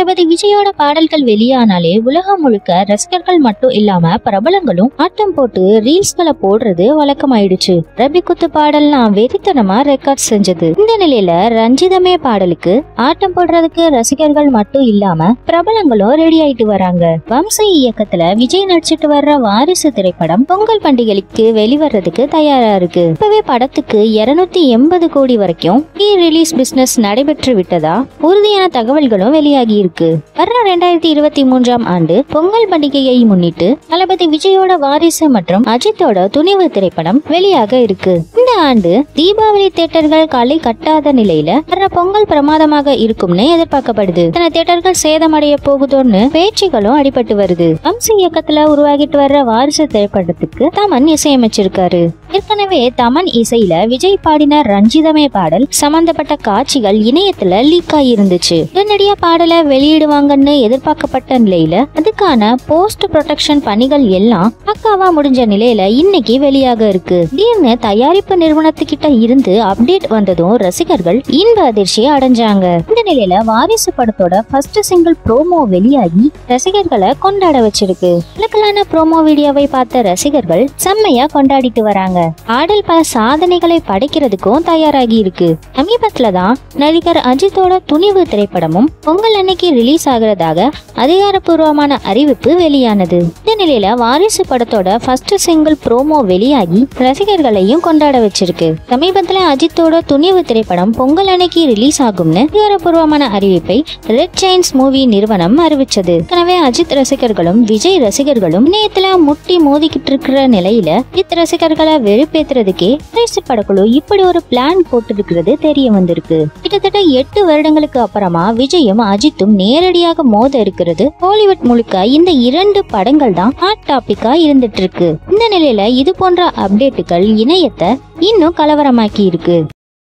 தளபதி விஜயோட பாடல்கள் வெளியானாலே உலகம் முழுக்க ரசிகர்கள் மட்டும் இல்லாம பிரபலங்களும் ஆட்டம் போட்டு ரீல்ஸ்களை போடுறது வழக்கமாயிடுச்சு ரபி குத்து பாடல்லாம் வெறித்தனமா ரெக்கார்ட் செஞ்சது இந்த நிலையில ரஞ்சிதமே பாடலுக்கு ஆட்டம் போடுறதுக்கு ரசிகர்கள் மட்டும் இல்லாம பிரபலங்களும் ரெடி ஆயிட்டு வராங்க வம்சி இயக்கத்துல விஜய் நடிச்சிட்டு வர்ற வாரிசு திரைப்படம் பொங்கல் பண்டிகைக்கு வெளிவரதுக்கு தயாரா இருக்கு இப்பவே படத்துக்கு இருநூத்தி எண்பது கோடி வரைக்கும் ப்ரீ ரிலீஸ் பிசினஸ் நடைபெற்று விட்டதா உறுதியான தகவல்களும் வெளியாகி இருக்கு வர்ற ரெண்டாயிரத்தி இருபத்தி மூன்றாம் ஆண்டு பொங்கல் பண்டிகையை முன்னிட்டு தளபதி விஜயோட வாரிசு மற்றும் அஜித்தோட துணிவு திரைப்படம் வெளியாக இருக்கு இந்த ஆண்டு தீபாவளி தியேட்டர்கள் களை கட்டாத நிலையில வர்ற பொங்கல் பிரமாதமாக இருக்கும்னு எதிர்பார்க்கப்படுது இத்தனை தியேட்டர்கள் சேதமடைய போகுதோன்னு பேச்சுகளும் அடிபட்டு வருது வம்சி இயக்கத்துல உருவாகிட்டு வர்ற வாரிசு திரைப்படத்துக்கு தமன் இசையமைச்சிருக்காரு ஏற்கனவே தமன் இசையில விஜய் பாடின ரஞ்சிதமே பாடல் சம்பந்தப்பட்ட காட்சிகள் இணையத்துல லீக் ஆகியிருந்துச்சு உடனடியா பாடலை வெளியிடுவாங்கன்னு எதிர்பார்க்கப்பட்ட நிலையில அதுக்கான போஸ்ட் ப்ரொடெக்ஷன் பணிகள் எல்லாம் பக்காவா முடிஞ்ச நிலையில இன்னைக்கு வெளியாக இருக்கு திடீர்னு தயாரிப்பு நிறுவனத்துக்கிட்ட இருந்து அப்டேட் வந்ததும் ரசிகர்கள் இன்ப அதிர்ச்சியை அடைஞ்சாங்க இந்த நிலையில வாரிசு படத்தோட ஃபர்ஸ்ட் சிங்கிள் ப்ரோமோ வெளியாகி ரசிகர்களை கொண்டாட வச்சிருக்கு இலக்கலான ப்ரோமோ வீடியோவை பார்த்த ரசிகர்கள் செம்மையா கொண்டாடிட்டு வராங்க ஆடல் பல சாதனைகளை படைக்கிறதுக்கும் தயாராகி இருக்கு சமீபத்துல தான் நடிகர் அஜித்தோட துணிவு திரைப்படமும் பொங்கல் அன்னைக்கு ரிலீஸ் ஆகிறதாக அதிகாரப்பூர்வமான அறிவிப்பு வெளியானது இந்த நிலையில வாரிசு படத்தோட ஃபர்ஸ்ட் சிங்கிள் ப்ரோமோ வெளியாகி ரசிகர்களையும் கொண்டாட வச்சிருக்கு சமீபத்துல அஜித்தோட துணிவு திரைப்படம் பொங்கல் அன்னைக்கு ரிலீஸ் ஆகும்னு அதிகாரப்பூர்வமான அறிவிப்பை ரெட் ஜெயின்ஸ் மூவி நிறுவனம் அறிவிச்சது எனவே அஜித் ரசிகர்களும் விஜய் ரசிகர்களும் இணையத்துல முட்டி மோதிக்கிட்டு இருக்கிற நிலையில அஜித் ரசிகர்களை வெறுப்பேத்துறதுக்கே திரைசி படக்குழு இப்படி ஒரு பிளான் போட்டிருக்கிறது தெரிய வந்திருக்கு கிட்டத்தட்ட எட்டு வருடங்களுக்கு அப்புறமா விஜயும் அஜித்தும் நேரடியாக மோத இருக்கிறது ஹாலிவுட் முழுக்க இந்த இரண்டு படங்கள் தான் ஹாட் டாபிக்கா இருந்துட்டு இருக்கு இந்த நிலையில இது போன்ற அப்டேட்டுகள் இணையத்தை இன்னும் கலவரமாக்கி இருக்கு